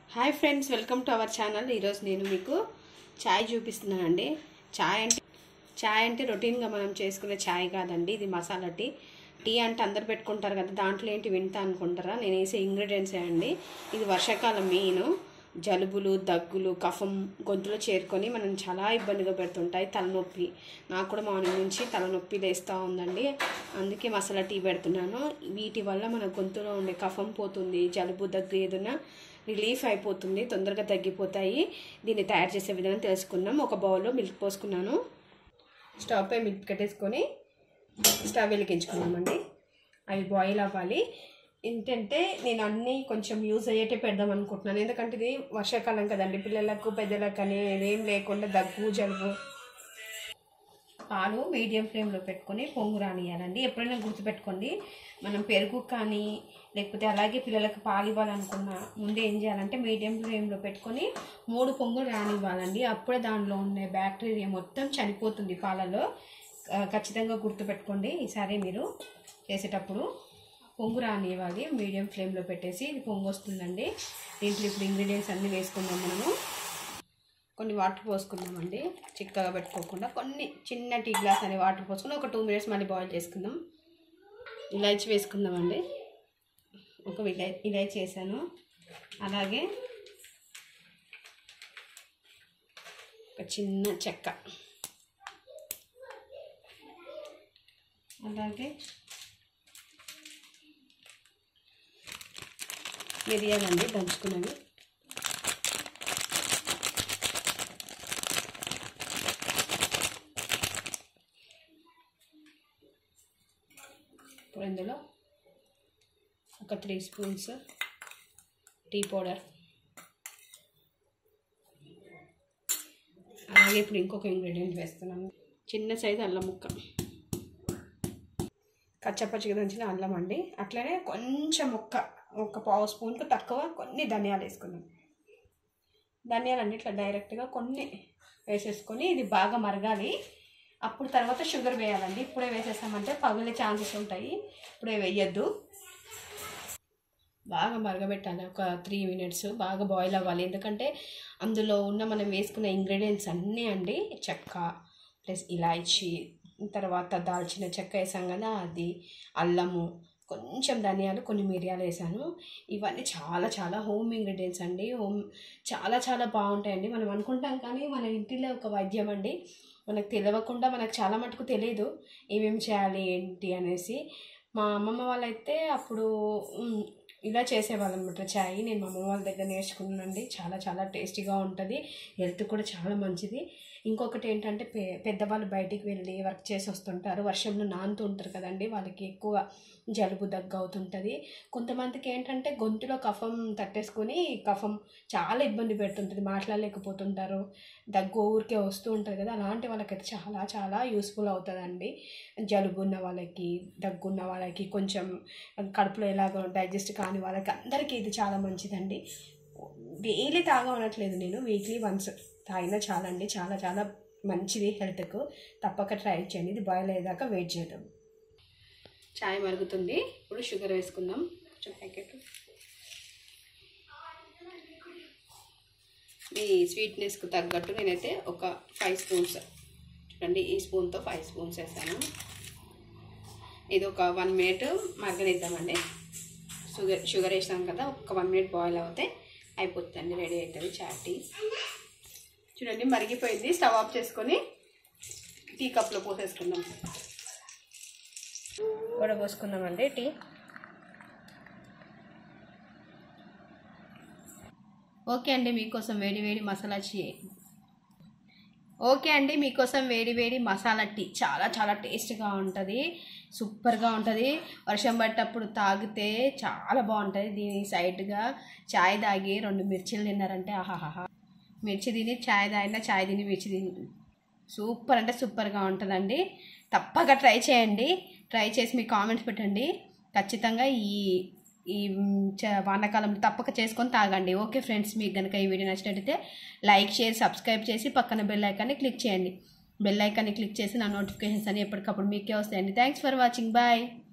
hi friends welcome to our channel ఈరోజు నేను మీకు ఛాయ్ చూపిస్తున్నానండి ఛాయ్ అంటే ఛాయ్ అంటే రొటీన్గా మనం చేసుకునే ఛాయ్ కాదండి ఇది మసాలా టీ టీ అంటే అందరు పెట్టుకుంటారు కదా దాంట్లో ఏంటి వింటా అనుకుంటారా నేను వేసే ఇంగ్రీడియంట్స్ అండి ఇది వర్షాకాలం మెయిన్ జలుబులు దగ్గులు కఫం గొంతులో చేరుకొని మనం చాలా ఇబ్బందిగా పెడుతుంటాయి తలనొప్పి నాకు కూడా మార్నింగ్ నుంచి తలనొప్పి లేస్తూ ఉందండి అందుకే మసాలా టీ పెడుతున్నాను వీటి వల్ల మన గొంతులో ఉండే కఫం పోతుంది జలుబు దగ్గు ఏదైనా రిలీఫ్ అయిపోతుంది తొందరగా తగ్గిపోతాయి దీన్ని తయారు చేసే విధానం తెలుసుకుందాం ఒక బౌల్లో మిల్క్ పోసుకున్నాను స్టవ్ పై మిల్క్ కట్టేసుకొని స్టవ్ వెలిగించుకున్నామండి అవి బాయిల్ అవ్వాలి ఏంటంటే నేను అన్నీ కొంచెం యూజ్ అయ్యేటే పెడదాం అనుకుంటున్నాను ఎందుకంటే ఇది వర్షాకాలం కదండి పిల్లలకు పెద్దలకు అని ఏం లేకుండా దగ్గు జలుబు పాలు మీడియం ఫ్లేమ్లో పెట్టుకొని పొంగు రానియాలండి ఎప్పుడైనా గుర్తుపెట్టుకోండి మనం పెరుగు కానీ లేకపోతే అలాగే పిల్లలకు పాలు ఇవ్వాలనుకున్న ముందే ఏం చేయాలంటే మీడియం ఫ్లేమ్లో పెట్టుకొని మూడు పొంగులు రానివ్వాలండి అప్పుడే దానిలో ఉండే బ్యాక్టీరియా మొత్తం చనిపోతుంది పాలలో ఆ, ఖచ్చితంగా గుర్తుపెట్టుకోండి ఈసారి మీరు చేసేటప్పుడు పొంగు రానివ్వాలి మీడియం ఫ్లేమ్లో పెట్టేసి ఇది పొంగు వస్తుందండి దీంట్లో ఇప్పుడు ఇంగ్రీడియంట్స్ అన్నీ వేసుకుందాం మనము కొన్ని వాటర్ పోసుకుందామండి చిక్కగా పెట్టుకోకుండా కొన్ని చిన్న టీ గ్లాస్ అనే వాటర్ పోసుకుని ఒక టూ మినిట్స్ మళ్ళీ బాయిల్ చేసుకుందాం ఇలాచి వేసుకుందామండి ఒక ఇలై ఇలాచి వేసాను అలాగే ఒక చిన్న చెక్క అలాగే మిరియాలండి దంచుకున్నవి ఇప్పుడు ఇందులో ఒక త్రీ స్పూన్స్ టీ పౌడర్ అలాగే ఇప్పుడు ఇంకొక ఇంగ్రీడియంట్ వేస్తున్నాను చిన్న సైజు అల్లం ముక్క కచ్చపచ్చిగా దంచిన అల్లం అండి అట్లనే కొంచెం ముక్క ఒక పావు స్పూన్కు తక్కువ కొన్ని ధనియాలు వేసుకున్నాం ధనియాలు అండి ఇట్లా డైరెక్ట్గా కొన్ని వేసేసుకొని ఇది బాగా మరగాలి అప్పుడు తర్వాత షుగర్ వేయాలండి ఇప్పుడే వేసేసామంటే పగిలే ఛాన్సెస్ ఉంటాయి ఇప్పుడే వేయద్దు బాగా మరగబెట్టాలి ఒక త్రీ మినిట్స్ బాగా బాయిల్ అవ్వాలి ఎందుకంటే అందులో ఉన్న మనం వేసుకున్న ఇంగ్రీడియంట్స్ అన్నీ అండి చెక్క ప్లస్ ఇలాచీ తర్వాత దాల్చిన చెక్క వేసాం కదా అది అల్లము కొంచెం ధనియాలు కొన్ని మిరియాలు వేసాను ఇవన్నీ చాలా చాలా హోమ్ ఇంగ్రీడియంట్స్ అండి హోమ్ చాలా చాలా బాగుంటాయండి మనం అనుకుంటాం కానీ మన ఇంటిలో ఒక వైద్యం అండి మనకు తెలియకుండా మనకు చాలా మటుకు తెలియదు ఏమేమి చేయాలి ఏంటి అనేసి మా అమ్మమ్మ వాళ్ళైతే అప్పుడు ఉమ్, ఇలా చేసేవాళ్ళం అనమాట చాయ్ నేను మా అమ్మమ్మ వాళ్ళ దగ్గర నేర్చుకున్నానండి చాలా చాలా టేస్టీగా ఉంటుంది హెల్త్ కూడా చాలా మంచిది ఇంకొకటి ఏంటంటే పె పెద్దవాళ్ళు బయటికి వెళ్ళి వర్క్ చేసి వస్తుంటారు వర్షంలో నానుతూ ఉంటారు కదండి వాళ్ళకి ఎక్కువ జలుబు దగ్గు అవుతుంటుంది కొంతమందికి ఏంటంటే గొంతులో కఫం తట్టేసుకొని కఫం చాలా ఇబ్బంది పెడుతుంటుంది మాట్లాడలేకపోతుంటారు దగ్గు ఊరికే వస్తూ ఉంటుంది కదా అలాంటి వాళ్ళకైతే చాలా చాలా యూస్ఫుల్ అవుతుందండి జలుబు ఉన్న వాళ్ళకి దగ్గు ఉన్న వాళ్ళకి కొంచెం కడుపులో ఎలాగో డైజెస్ట్ కాని వాళ్ళకి అందరికీ ఇది చాలా మంచిదండి డైలీ తాగమనట్లేదు నేను వీక్లీ వన్స్ తాగినా చాలా అండి చాలా చాలా మంచిది హెల్త్కు తప్పక ట్రై చేయండి ఇది బాయిల్ అయ్యేదాకా వెయిట్ చేద్దాం చాయ్ మరుగుతుంది ఇప్పుడు షుగర్ వేసుకుందాం కొంచెం ప్యాకెట్ మీ స్వీట్నెస్కు తగ్గట్టు నేనైతే ఒక ఫైవ్ స్పూన్స్ చూడండి ఈ స్పూన్తో ఫైవ్ స్పూన్స్ వేసాను ఇది ఒక వన్ మినిట్ మరగనిద్దామండి షుగర్ షుగర్ వేసాం కదా ఒక వన్ మినిట్ బాయిల్ అవుతే అయిపోతుంది రెడీ అవుతుంది చాయ్ టీ చూడండి మరిగిపోయింది స్టవ్ ఆఫ్ చేసుకొని టీ కప్లో పోసేసుకుందాం కూడా పోసుకుందామండి టీ ఓకే అండి మీకోసం వేడి వేడి మసాలా చీ ఓకే అండి మీకోసం వేడి వేడి మసాలా టీ చాలా చాలా టేస్ట్గా ఉంటుంది సూపర్గా ఉంటుంది వర్షం పట్టేటప్పుడు తాగితే చాలా బాగుంటుంది దీని సైడ్గా చాయ్ తాగి రెండు మిర్చీలు తిన్నారంటే ఆహాహా మిర్చి తిని చాయ్ తాగినా చాయ్ తిని మిర్చి తిని సూపర్ అంటే సూపర్గా ఉంటుందండి తప్పక ట్రై చేయండి ట్రై చేసి మీ కామెంట్స్ పెట్టండి ఖచ్చితంగా ఈ ఈ చ- వానాకాలం తప్పక చేసుకొని తాగండి ఓకే ఫ్రెండ్స్ మీకు కనుక ఈ వీడియో నచ్చినట్టయితే లైక్ షేర్ సబ్స్క్రైబ్ చేసి పక్కన బెల్ ఐకాన్ని క్లిక్ చేయండి బెల్ ఐకాన్ని క్లిక్ చేసి నా నోటిఫికేషన్స్ అన్ని ఎప్పటికప్పుడు మీకే వస్తాయండి థ్యాంక్స్ ఫర్ వాచింగ్ బాయ్